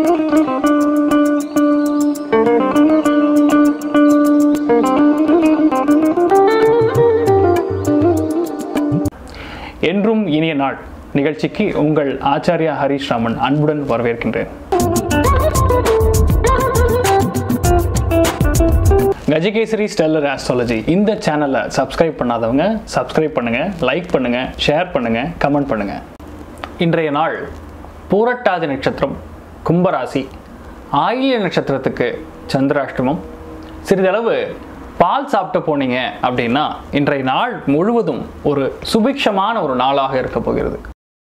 என்றும் இனிய நாள் நிகழ்ச்சிக்கு உங்கள் ஆச்சாரியா ஹரீஷ் ராமன் அன்புடன் வரவேற்கின்றேன் கஜகேசரி ஸ்டெல்லர் ஆஸ்ட்ராலஜி இந்த சேனலை சப்ஸ்கிரைப் பண்ணாதவங்க சப்ஸ்கிரைப் பண்ணுங்க லைக் பண்ணுங்க ஷேர் பண்ணுங்க கமெண்ட் பண்ணுங்க இன்றைய நாள் பூரட்டாதி நட்சத்திரம் கும்பராசி ஆயில்ய நட்சத்திரத்துக்கு சந்திராஷ்டமம் சிறிதளவு பால் சாப்பிட்டு போனீங்க அப்படின்னா இன்றைய நாள் முழுவதும் ஒரு சுபிக்ஷமான ஒரு நாளாக இருக்க போகிறது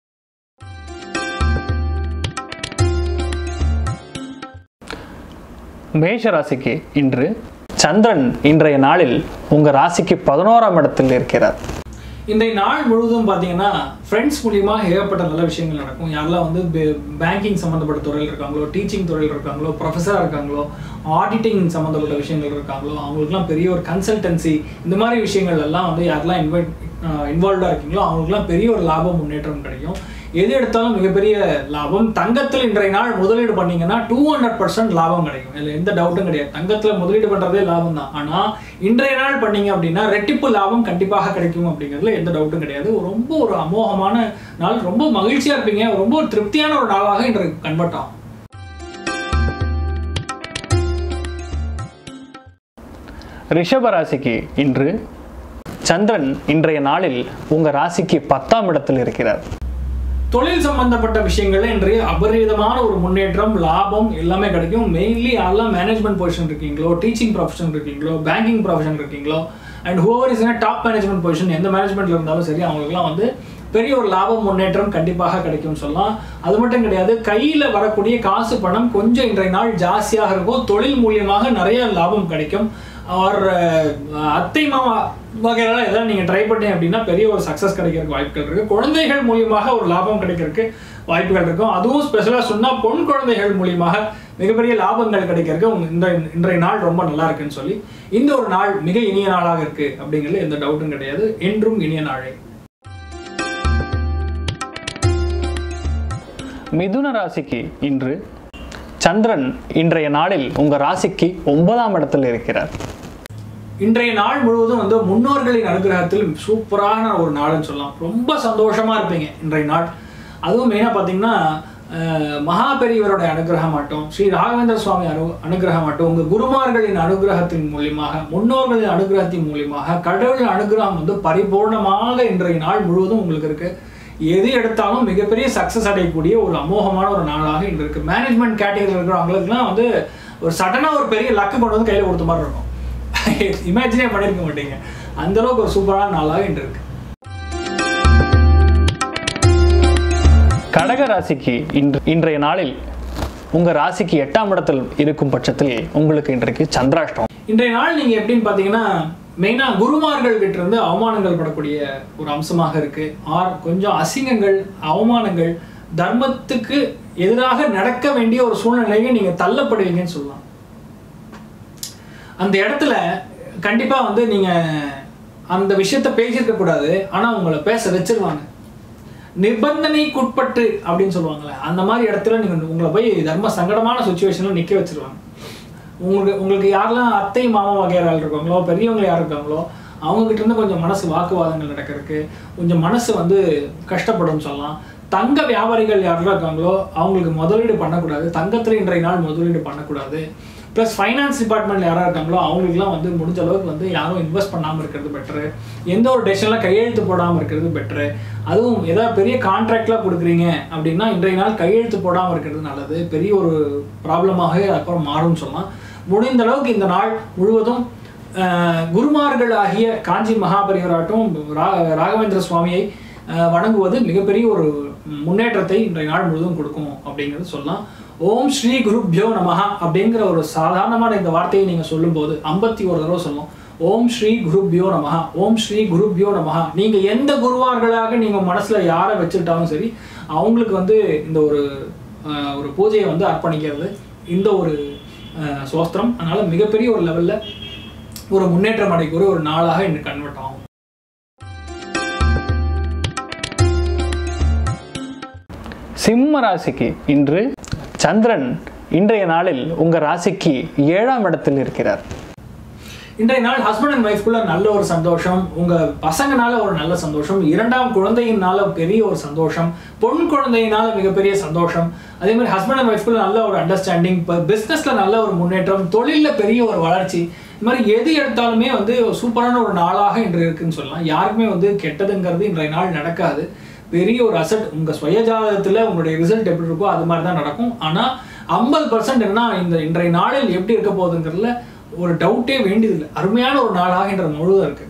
மேஷ ராசிக்கு இன்று சந்திரன் இன்றைய நாளில் உங்க ராசிக்கு பதினோராம் இடத்தில் இருக்கிறார் இன்றைய நாள் முழுவதும் பார்த்தீங்கன்னா ஃப்ரெண்ட்ஸ் மூலியமா ஏகப்பட்ட நல்ல விஷயங்கள் நடக்கும் யாரெல்லாம் வந்து பேங்கிங் சம்மந்தப்பட்ட துறையில் இருக்காங்களோ டீச்சிங் துறையில் இருக்காங்களோ ப்ரொஃபஸராக இருக்காங்களோ ஆடிட்டிங் சம்மந்தப்பட்ட விஷயங்கள் இருக்காங்களோ அவங்களுக்குலாம் பெரிய ஒரு கன்சல்டன்சி இந்த மாதிரி விஷயங்கள் எல்லாம் வந்து யாரெல்லாம் இன்வைட் இன்வால்வ்டாக இருக்கீங்களோ அவங்களுக்குலாம் பெரிய ஒரு லாபம் முன்னேற்றம் கிடைக்கும் எது எடுத்தாலும் மிகப்பெரிய லாபம் தங்கத்தில் இன்றைய நாள் முதலீடு பண்ணீங்கன்னா டூ ஹண்ட்ரட் பர்சன்ட் லாபம் கிடைக்கும் இதில் எந்த டவுட்டும் கிடையாது தங்கத்தில் முதலீடு பண்ணுறதே லாபம் தான் ஆனால் இன்றைய நாள் பண்ணீங்க அப்படின்னா ரெட்டிப்பு லாபம் கண்டிப்பாக கிடைக்கும் அப்படிங்கிறதுல எந்த டவுட்டும் கிடையாது ரொம்ப ஒரு அமோகமான நாள் ரொம்ப மகிழ்ச்சியாக இருப்பீங்க ரொம்ப ஒரு திருப்தியான ஒரு நாளாக இன்றைக்கு கன்வெர்ட் ஆகும் ரிஷப ராசிக்கு இன்று சந்திரன் இன்றைய நாளில் உங்க ராசிக்கு பத்தாம் இடத்தில் இருக்கிறார் தொழில் சம்பந்தப்பட்ட விஷயங்கள்ல இன்றைய அபரிதமான ஒரு முன்னேற்றம் லாபம் எல்லாமே கிடைக்கும் மெயின்லி யாரெல்லாம் மேனேஜ்மெண்ட் பொசிஷன் இருக்கீங்களோ டீச்சிங் ப்ரொஃபஷன் இருக்கீங்களோ பேங்கிங் ப்ரொஃபஷன் இருக்கீங்களோ and whoever is top management position எந்த மேனேஜ்மெண்ட்ல இருந்தாலும் சரி அவங்களுக்குலாம் வந்து பெரிய ஒரு லாபம் முன்னேற்றம் கண்டிப்பாக கிடைக்கும்னு சொல்லலாம் அது மட்டும் கிடையாது கையில் வரக்கூடிய காசு பணம் கொஞ்சம் இன்றைய நாள் ஜாஸ்தியாக இருக்கும் தொழில் மூலியமாக நிறைய லாபம் கிடைக்கும் அவர் அத்தை மாமா வகையில எதாவது நீங்கள் ட்ரை பண்ணீங்க அப்படின்னா பெரிய ஒரு சக்ஸஸ் கிடைக்கிறதுக்கு வாய்ப்புகள் இருக்குது குழந்தைகள் மூலியமாக ஒரு லாபம் கிடைக்கிறதுக்கு வாய்ப்புகள் இருக்கும் அதுவும் ஸ்பெஷலாக சொன்னால் பொன் குழந்தைகள் மூலியமாக மிகப்பெரிய லாபங்கள் கிடைக்கிறதுக்கு உங்க இந்த இன்றைய நாள் ரொம்ப நல்லா இருக்குன்னு சொல்லி இந்த ஒரு நாள் மிக இனிய நாளாக இருக்கு அப்படிங்கிறது எந்த டவுட்டும் கிடையாது என்றும் இனிய நாளே மிதுன ராசிக்கு இன்று சந்திரன் இன்றைய நாளில் உங்க ராசிக்கு ஒன்பதாம் இடத்தில் இருக்கிறார் இன்றைய நாள் முழுவதும் வந்து முன்னோர்களின் அனுகிரகத்தில் சூப்பரான ஒரு நாள்னு சொல்லலாம் ரொம்ப சந்தோஷமா இருப்பீங்க இன்றைய நாள் அதுவும் மெயினாக பார்த்தீங்கன்னா அஹ், மகா பெரியவரோட அனுகிரகம் மட்டும் ஸ்ரீ ராகவேந்திர சுவாமி அனு அனுகிரகம் மட்டும் உங்கள் குருமார்களின் அனுகிரகத்தின் மூலியமாக முன்னோர்களின் அனுகிரகத்தின் மூலியமாக கடவுளின் அனுகிரகம் வந்து பரிபூர்ணமாக இன்றைய நாள் முழுவதும் உங்களுக்கு இருக்கு எது எடுத்தாலும் மிகப்பெரிய சக்ஸஸ் அடையக்கூடிய ஒரு அமோகமான ஒரு நாளாக இன்று இருக்கு மேனேஜ்மெண்ட் கேட்டகரியில் இருக்கிறவங்களுக்குலாம் வந்து ஒரு சடனாக ஒரு பெரிய லக்கு கொண்டு வந்து கையில் கொடுத்த மாதிரி இருக்கும் இமேஜினே பண்ணியிருக்க மாட்டீங்க அந்த அளவுக்கு ஒரு சூப்பரான நாளாக இன்று இருக்கு கடக ராசிக்கு இன்று இன்றைய நாளில் உங்க ராசிக்கு எட்டாம் இடத்தில் இருக்கும் பட்சத்தில் உங்களுக்கு இன்றைக்கு சந்திராஷ்டம் இன்றைய நாள் நீங்க எப்படின்னு பார்த்தீங்கன்னா மெயினாக குருமார்கள் கிட்ட இருந்து அவமானங்கள் படக்கூடிய ஒரு அம்சமாக இருக்கு ஆர் கொஞ்சம் அசிங்கங்கள் அவமானங்கள் தர்மத்துக்கு எதிராக நடக்க வேண்டிய ஒரு சூழ்நிலையை நீங்க தள்ளப்படுவீங்கன்னு சொல்லலாம் அந்த இடத்துல கண்டிப்பா வந்து நீங்க அந்த விஷயத்த பேசியிருக்க கூடாது ஆனா உங்களை பேச வச்சிருவாங்க நிபந்தனைக்குட்பட்டு அப்படின்னு சொல்லுவாங்கல்ல அந்த மாதிரி இடத்துல நீங்க உங்களை போய் தர்ம சங்கடமான சுச்சுவேஷன்ல நிக்க வச்சிருவாங்க உங்களுக்கு உங்களுக்கு யாரெல்லாம் அத்தை மாமா வகையாரால் இருக்காங்களோ பெரியவங்க யார் இருக்காங்களோ அவங்க கிட்ட இருந்து கொஞ்சம் மனசு வாக்குவாதங்கள் நடக்கிறதுக்கு கொஞ்சம் மனசு வந்து கஷ்டப்படும் சொல்லலாம் தங்க வியாபாரிகள் யாரெல்லாம் இருக்காங்களோ அவங்களுக்கு முதலீடு பண்ணக்கூடாது தங்கத்தில் இன்றைய நாள் முதலீடு பண்ணக்கூடாது ப்ளஸ் ஃபைனான்ஸ் டிபார்ட்மெண்ட்ல யாராக இருக்காங்களோ அவங்களுக்குலாம் வந்து முடிஞ்ச அளவுக்கு வந்து யாரும் இன்வெஸ்ட் பண்ணாமல் இருக்கிறது பெட்ரு எந்த ஒரு டெசிஷனில் கையெழுத்து போடாமல் இருக்கிறது பெட்ரு அதுவும் ஏதாவது பெரிய கான்ட்ராக்ட்லாம் கொடுக்குறீங்க அப்படின்னா இன்றைய நாள் கையெழுத்து போடாமல் இருக்கிறது நல்லது பெரிய ஒரு ப்ராப்ளமாக அப்புறம் மாறும்னு சொல்லலாம் முடிந்த அளவுக்கு இந்த நாள் முழுவதும் அஹ், குருமார்கள் ஆகிய காஞ்சி மகாபரிவராட்டும் ரா ராகவேந்திர சுவாமியை அஹ், வணங்குவது மிகப்பெரிய ஒரு முன்னேற்றத்தை இன்றைய நாள் முழுவதும் கொடுக்கும் அப்படிங்கிறது சொல்லலாம் ஓம் ஸ்ரீ குருப்யோ நமஹ அப்படிங்கிற ஒரு சாதாரணமான இந்த வார்த்தையை நீங்க சொல்லும்போது ஐம்பத்தி ஒரு தடவை சொல்லும் ஓம் ஸ்ரீ குருப்யோ நமஹ ஓம் ஸ்ரீ குருப்யோ நமஹ நீங்க எந்த குருவார்களாக நீங்க மனசுல யாரை வச்சுக்கிட்டாலும் சரி அவங்களுக்கு வந்து இந்த ஒரு அஹ், ஒரு பூஜையை வந்து அர்ப்பணிக்கிறது இந்த ஒரு அஹ், சோஸ்திரம் அதனால மிகப்பெரிய ஒரு லெவல்ல ஒரு முன்னேற்றம் அடைக்கக்கூடிய ஒரு நாளாக இன்று கன்வெர்ட் ஆகும் சிம்ம ராசிக்கு இன்று சந்திரன் இன்றைய நாளில் உங்க ராசிக்கு ஏழாம் இடத்தில் இருக்கிறார் இன்றைய நாள் ஹஸ்பண்ட் அண்ட் ஒய்ஃப்குள்ள நல்ல ஒரு சந்தோஷம் உங்க பசங்கனால ஒரு நல்ல சந்தோஷம் இரண்டாம் குழந்தையினால பெரிய ஒரு சந்தோஷம் பொன் குழந்தையினால மிகப்பெரிய சந்தோஷம் அதே மாதிரி ஹஸ்பண்ட் அண்ட் ஒய்ஃப்குள்ள நல்ல ஒரு அண்டர்ஸ்டாண்டிங் இப்போ பிஸ்னஸ்ல நல்ல ஒரு முன்னேற்றம் தொழில்ல பெரிய ஒரு வளர்ச்சி இந்த மாதிரி எது எடுத்தாலுமே வந்து சூப்பரான ஒரு நாளாக இன்று இருக்குன்னு சொல்லலாம் யாருக்குமே வந்து கெட்டதுங்கிறது இன்றைய நாள் நடக்காது பெரிய ஒரு அசட் உங்க சுய ஜாதகத்துல உங்களுடைய ரிசல்ட் எப்படி இருக்கோ அது மாதிரி தான் நடக்கும் ஆனா ஐம்பது பர்சன்ட் என்ன இந்த இன்றைய நாளில் எப்படி இருக்க போகுதுங்கிறதுல ஒரு டவுட்டே வேண்டியதில்லை அருமையான ஒரு நாளாக என்ற முழுவதும் இருக்கு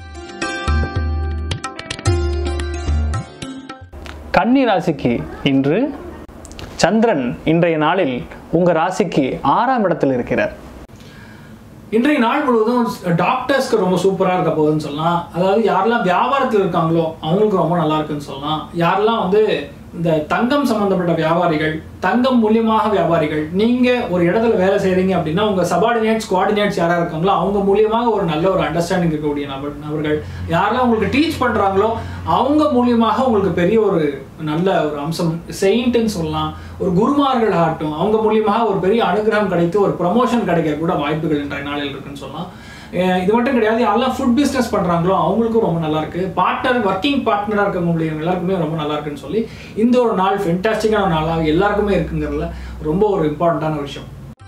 கன்னி ராசிக்கு இன்று சந்திரன் இன்றைய நாளில் உங்க ராசிக்கு ஆறாம் இடத்தில் இருக்கிறார் இன்றைய நாள் முழுவதும் டாக்டர்ஸ்க்கு ரொம்ப சூப்பராக இருக்க போகுதுன்னு சொல்லலாம் அதாவது யாரெல்லாம் வியாபாரத்தில் இருக்காங்களோ அவங்களுக்கு ரொம்ப நல்லா இருக்குன்னு சொல்லலாம் யாரெல்லாம் வந்து இந்த தங்கம் சம்பந்தப்பட்ட வியாபாரிகள் தங்கம் மூலியமாக வியாபாரிகள் நீங்க ஒரு இடத்துல வேலை செய்றீங்க அப்படின்னா உங்க சபார்டினேட்ஸ் கோஆர்டினேட்ஸ் யாரா இருக்காங்களோ அவங்க மூலியமாக ஒரு நல்ல ஒரு அண்டர்ஸ்டாண்டிங் இருக்கக்கூடிய நபர் நபர்கள் யாரெல்லாம் உங்களுக்கு டீச் பண்றாங்களோ அவங்க மூலியமாக உங்களுக்கு பெரிய ஒரு நல்ல ஒரு அம்சம் செயின்ட்னு சொல்லலாம் ஒரு குருமார்கள் ஆகட்டும் அவங்க மூலியமாக ஒரு பெரிய அனுகிரகம் கிடைத்து ஒரு ப்ரமோஷன் கிடைக்க கூட வாய்ப்புகள் இன்றைய நாளில் இருக்குன்னு சொல்லலாம் அஹ் இது மட்டும் கிடையாது யாரெல்லாம் ஃபுட் பிஸ்னஸ் பண்றாங்களோ அவங்களுக்கும் ரொம்ப நல்லா இருக்கு பார்ட்னர் ஒர்க்கிங் பார்ட்னரா இருக்க முடியும் எல்லாருக்குமே ரொம்ப நல்லா இருக்குன்னு சொல்லி இந்த ஒரு நாள் ஃபென்டாஸ்டிக்கான நாளாக எல்லாருக்குமே இருக்குங்கிறதுல ரொம்ப ஒரு இம்பார்ட்டண்டான விஷயம்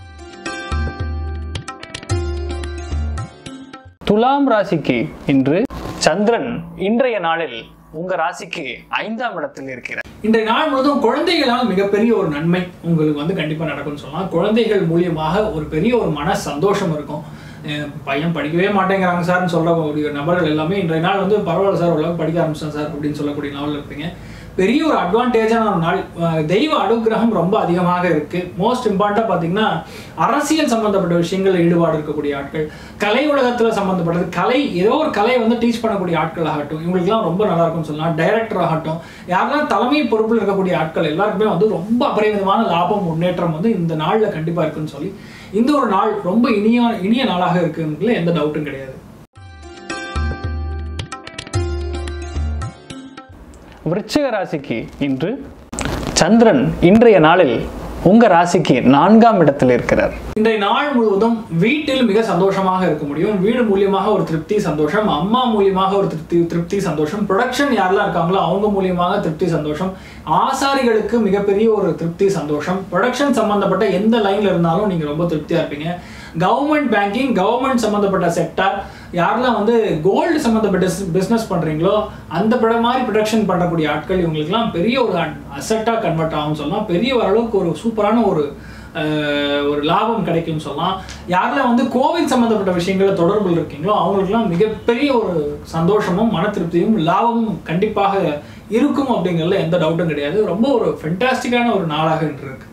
துலாம் ராசிக்கு இன்று சந்திரன் இன்றைய நாளில் உங்க ராசிக்கு ஐந்தாம் இடத்தில் இருக்கிறார் இன்றைய நாள் முழுவதும் குழந்தைகளால் மிகப்பெரிய ஒரு நன்மை உங்களுக்கு வந்து கண்டிப்பா நடக்கும்னு சொல்லலாம் குழந்தைகள் மூலியமாக ஒரு பெரிய ஒரு மன சந்தோஷம் இருக்கும் அஹ் பையன் படிக்கவே மாட்டேங்கிறாங்க சார்னு சொல்லக்கூடிய நபர்கள் எல்லாமே இன்றைய நாள் வந்து பரவாயில்ல சார் ஓரளவுக்கு படிக்க ஆரம்பிச்சேன் சார் அப்படின்னு சொல்லக்கூடிய லெவலில் இருப்பீங்க பெரிய ஒரு அட்வான்டேஜான ஒரு நாள் அஹ் தெய்வ அனுகிரகம் ரொம்ப அதிகமாக இருக்கு மோஸ்ட் இம்பார்ட்டா பாத்தீங்கன்னா அரசியல் சம்பந்தப்பட்ட விஷயங்கள் ஈடுபாடு இருக்கக்கூடிய ஆட்கள் கலை உலகத்துல சம்பந்தப்பட்டது கலை ஏதோ ஒரு கலையை வந்து டீச் பண்ணக்கூடிய ஆட்கள் ஆகட்டும் இவங்களுக்குலாம் ரொம்ப நல்லா இருக்கும்னு சொல்லலாம் டைரக்டர் ஆகட்டும் யாரெல்லாம் தலைமை பொறுப்பில் இருக்கக்கூடிய ஆட்கள் எல்லாருக்குமே வந்து ரொம்ப அபரிமிதமான லாபம் முன்னேற்றம் வந்து இந்த நாள்ல கண்டிப்பா இருக்குன்னு சொல்லி இந்த ஒரு நாள் ரொம்ப இனிய இனிய நாளாக இருக்குங்கிறதுல எந்த டவுட்டும் கிடையாது விருச்சிக ராசிக்கு இன்று சந்திரன் இன்றைய நாளில் உங்க ராசிக்கு நான்காம் இடத்தில் இருக்கிறார் இன்றைய நாள் முழுவதும் வீட்டில் மிக சந்தோஷமாக இருக்க முடியும் வீடு மூலியமாக ஒரு திருப்தி சந்தோஷம் அம்மா மூலியமாக ஒரு திருப்தி திருப்தி சந்தோஷம் ப்ரொடக்ஷன் யாரெல்லாம் இருக்காங்களோ அவங்க மூலியமாக திருப்தி சந்தோஷம் ஆசாரிகளுக்கு மிகப்பெரிய ஒரு திருப்தி சந்தோஷம் ப்ரொடக்ஷன் சம்பந்தப்பட்ட எந்த லைன்ல இருந்தாலும் நீங்க ரொம்ப திருப்தியா இருப்பீங்க கவர்மெண்ட் பேங்கிங் கவர்மெண்ட் சம்பந்தப்பட்ட செக்டார் யாரெல்லாம் வந்து கோல்டு சம்மந்தப்பட்ட பிஸ்னஸ் பண்ணுறீங்களோ அந்த பட மாதிரி ப்ரொடக்ஷன் பண்ணக்கூடிய ஆட்கள் இவங்களுக்குலாம் பெரிய ஒரு அசெட்டாக கன்வெர்ட் ஆகும்னு சொல்லலாம் பெரிய அளவுக்கு ஒரு சூப்பரான ஒரு அஹ், ஒரு லாபம் கிடைக்கும்னு சொல்லலாம் யாரெல்லாம் வந்து கோவில் சம்மந்தப்பட்ட விஷயங்கள தொடர்பில் இருக்கீங்களோ அவங்களுக்குலாம் மிகப்பெரிய ஒரு சந்தோஷமும் மன திருப்தியும் லாபமும் கண்டிப்பாக இருக்கும் அப்படிங்கிறதுல எந்த டவுட்டும் கிடையாது ரொம்ப ஒரு ஃபென்டாஸ்டிக்கான ஒரு நாளாக இன்று இருக்கு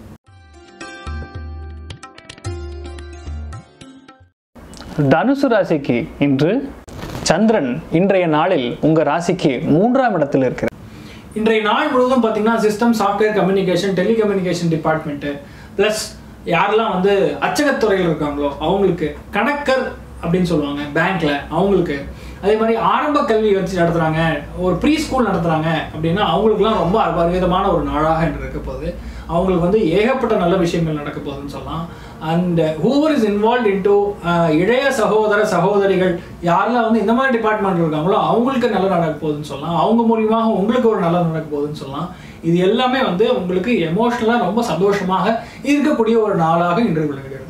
தனுசு ராசிக்கு இன்று சந்திரன் இன்றைய நாளில் உங்க ராசிக்கு மூன்றாம் இடத்தில் இருக்கிறார் இன்றைய நாள் முழுவதும் பார்த்தீங்கன்னா system software communication telecommunication department plus யாரெல்லாம் வந்து அச்சகத்துறையில் இருக்காங்களோ அவங்களுக்கு கணக்கர் அப்படின்னு சொல்லுவாங்க பேங்க்ல அவங்களுக்கு அதே மாதிரி ஆரம்ப கல்வி வச்சு நடத்துறாங்க ஒரு ப்ரீ ஸ்கூல் நடத்துறாங்க அப்படின்னா அவங்களுக்குலாம் ரொம்ப அபரிதமான ஒரு நாளாக என்று இருக்க போகுது அவங்களுக்கு வந்து ஏகப்பட்ட நல்ல விஷயங்கள் நடக்க போகுதுன்னு சொல்லலாம் and whoever is involve into இளைய சகோதர சகோதரிகள் யாரெல்லாம் வந்து இந்த மாதிரி டிபார்ட்மெண்ட் இருக்காங்களோ அவங்களுக்கு நல்ல நடக்க போகுதுன்னு சொல்லலாம் அவங்க மூலியமாக உங்களுக்கு ஒரு நல்ல நடக்க போகுதுன்னு சொல்லலாம் இது எல்லாமே வந்து உங்களுக்கு எமோஷ்னலாக ரொம்ப சந்தோஷமாக இருக்கக்கூடிய ஒரு நாளாக இன்று விளங்குகிறது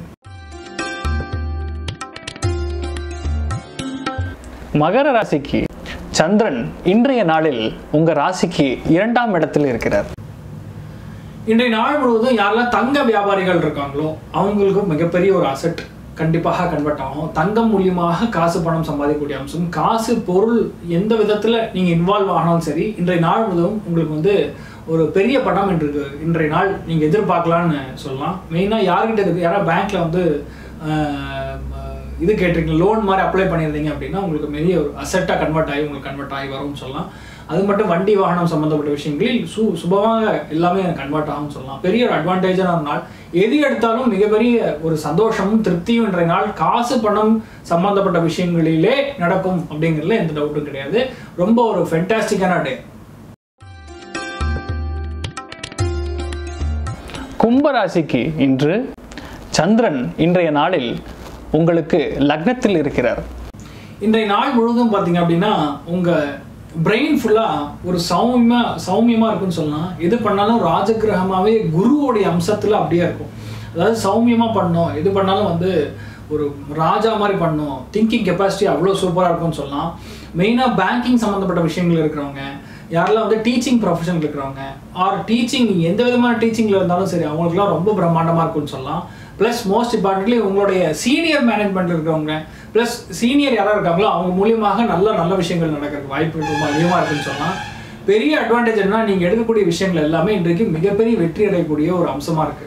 மகர ராசிக்கு சந்திரன் இன்றைய நாளில் உங்க ராசிக்கு இரண்டாம் இடத்தில் இருக்கிறார் இன்றைய நாள் முழுவதும் யாரெல்லாம் தங்க வியாபாரிகள் இருக்காங்களோ அவங்களுக்கு மிகப்பெரிய ஒரு அசெட் கண்டிப்பாக கன்வெர்ட் ஆகும் தங்கம் மூலியமாக காசு பணம் சம்பாதிக்கக்கூடிய அம்சம் காசு பொருள் எந்த விதத்தில் நீங்கள் இன்வால்வ் ஆனாலும் சரி இன்றைய நாள் முழுவதும் உங்களுக்கு வந்து ஒரு பெரிய பணம் இன்று இன்றைய நாள் நீங்கள் எதிர்பார்க்கலாம்னு சொல்லலாம் மெயினாக யார்கிட்ட இருக்கு யாராவது பேங்க்ல வந்து ஆஹ், இது கேட்டிருக்கீங்க லோன் மாதிரி அப்ளை பண்ணியிருந்தீங்க அப்படின்னா உங்களுக்கு பெரிய ஒரு அசெட்டாக கன்வெர்ட் ஆகி உங்களுக்கு கன்வெர்ட் ஆகி வரும்னு சொல்லலாம் அது மட்டும் வண்டி வாகனம் சம்பந்தப்பட்ட விஷயங்களில் சு சுபமாக எல்லாமே கன்வெர்ட் ஆகும்னு சொல்லலாம் பெரிய ஒரு அட்வான்டேஜான நாள் எது எடுத்தாலும் மிகப்பெரிய ஒரு சந்தோஷமும் திருப்தியும் இன்றைய நாள் காசு பணம் சம்பந்தப்பட்ட விஷயங்களிலே நடக்கும் அப்படிங்கிறதுல எந்த டவுட்டும் கிடையாது ரொம்ப ஒரு ஃபென்டாஸ்டிக்கான டே கும்பராசிக்கு இன்று சந்திரன் இன்றைய நாளில் உங்களுக்கு லக்னத்தில் இருக்கிறார் இன்றைய நாள் முழுவதும் பார்த்தீங்க அப்படின்னா உங்கள் பிரெயின் ஃபுல்லாக ஒரு சௌமியமா சௌமியமாக இருக்குன்னு சொல்லலாம் எது பண்ணாலும் ராஜகிரகமாகவே குருவோடைய அம்சத்தில் அப்படியே இருக்கும் அதாவது சௌமியமாக பண்ணோம் எது பண்ணாலும் வந்து ஒரு ராஜா மாதிரி பண்ணோம் திங்கிங் கெப்பாசிட்டி அவ்வளோ சூப்பராக இருக்கும்னு சொல்லலாம் மெயினாக பேங்கிங் சம்மந்தப்பட்ட விஷயங்கள் இருக்கிறவங்க யாரெல்லாம் வந்து டீச்சிங் ப்ரொஃபஷன் இருக்கிறவங்க ஆர் டீச்சிங் எந்த விதமான டீச்சிங்கில் இருந்தாலும் சரி அவங்களுக்குலாம் ரொம்ப பிரம்மாண்டமாக இருக்கும்னு சொல்லலாம் ப்ளஸ் மோஸ்ட் இம்பார்ட்டன்ட்லி உங்களுடைய சீனியர் மேனேஜ்மெண்ட் இருக்கிறவங்க ப்ளஸ் சீனியர் யாராக இருக்காங்களோ அவங்க மூலியமாக நல்ல நல்ல விஷயங்கள் நடக்கிறதுக்கு வாய்ப்பு ரொம்ப அதிகமாக இருக்குன்னு சொல்லலாம் பெரிய அட்வான்டேஜ் என்ன நீங்கள் எடுக்கக்கூடிய விஷயங்கள் எல்லாமே இன்றைக்கு மிகப்பெரிய வெற்றி அடையக்கூடிய ஒரு அம்சமாக இருக்குது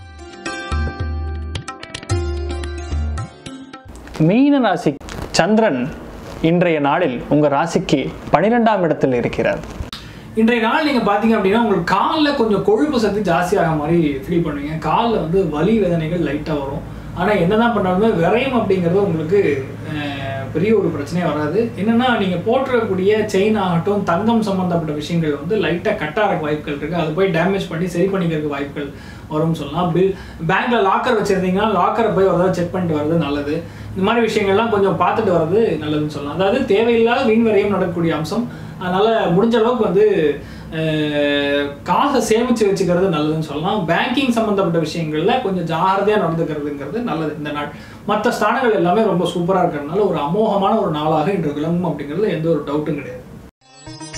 மீன ராசி சந்திரன் இன்றைய நாளில் உங்க ராசிக்கு பனிரெண்டாம் இடத்தில் இருக்கிறார் இன்றைய நாள் நீங்கள் பார்த்தீங்க அப்படின்னா உங்களுக்கு காலில் கொஞ்சம் கொழுப்பு சக்தி ஜாஸ்தியாக மாதிரி ஃபீல் பண்ணுவீங்க காலில் வந்து வலி வேதனைகள் லைட்டாக வரும் ஆனால் என்னதான் பண்ணாலுமே விரயம் அப்படிங்கிறது உங்களுக்கு அஹ், பெரிய ஒரு பிரச்சனையே வராது என்னன்னா நீங்கள் போட்டுறக்கூடிய செயின் ஆகட்டும் தங்கம் சம்மந்தப்பட்ட விஷயங்கள் வந்து லைட்டாக கட்டாக வாய்ப்புகள் இருக்குது அது போய் டேமேஜ் பண்ணி சரி பண்ணிக்கிறதுக்கு வாய்ப்புகள் வரும்னு சொல்லலாம் பில் பேங்க்கில் லாக்கர் வச்சுருந்தீங்கன்னா லாக்கரை போய் ஒரு தடவை செக் பண்ணிட்டு வர்றது நல்லது இந்த மாதிரி விஷயங்கள்லாம் கொஞ்சம் பார்த்துட்டு வர்றது நல்லதுன்னு சொல்லலாம் அதாவது தேவையில்லாத வீண் வரையும் நடக்கக்கூடிய அம்சம் அதனால முடிஞ்ச அளவுக்கு வந்து அஹ், காசை சேமிச்சு வச்சுக்கிறது நல்லதுன்னு சொல்லலாம் பேங்கிங் சம்பந்தப்பட்ட விஷயங்கள்ல கொஞ்சம் ஜாகிரதையா நடந்துக்கிறதுங்கிறது நல்லது இந்த நாள் மற்ற ஸ்தானங்கள் எல்லாமே ரொம்ப சூப்பரா இருக்கிறதுனால ஒரு அமோகமான ஒரு நாளாக இன்று விளங்கும் அப்படிங்கிறதுல எந்த ஒரு டவுட்டும் கிடையாது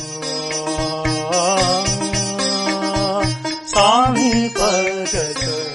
சாமி பகத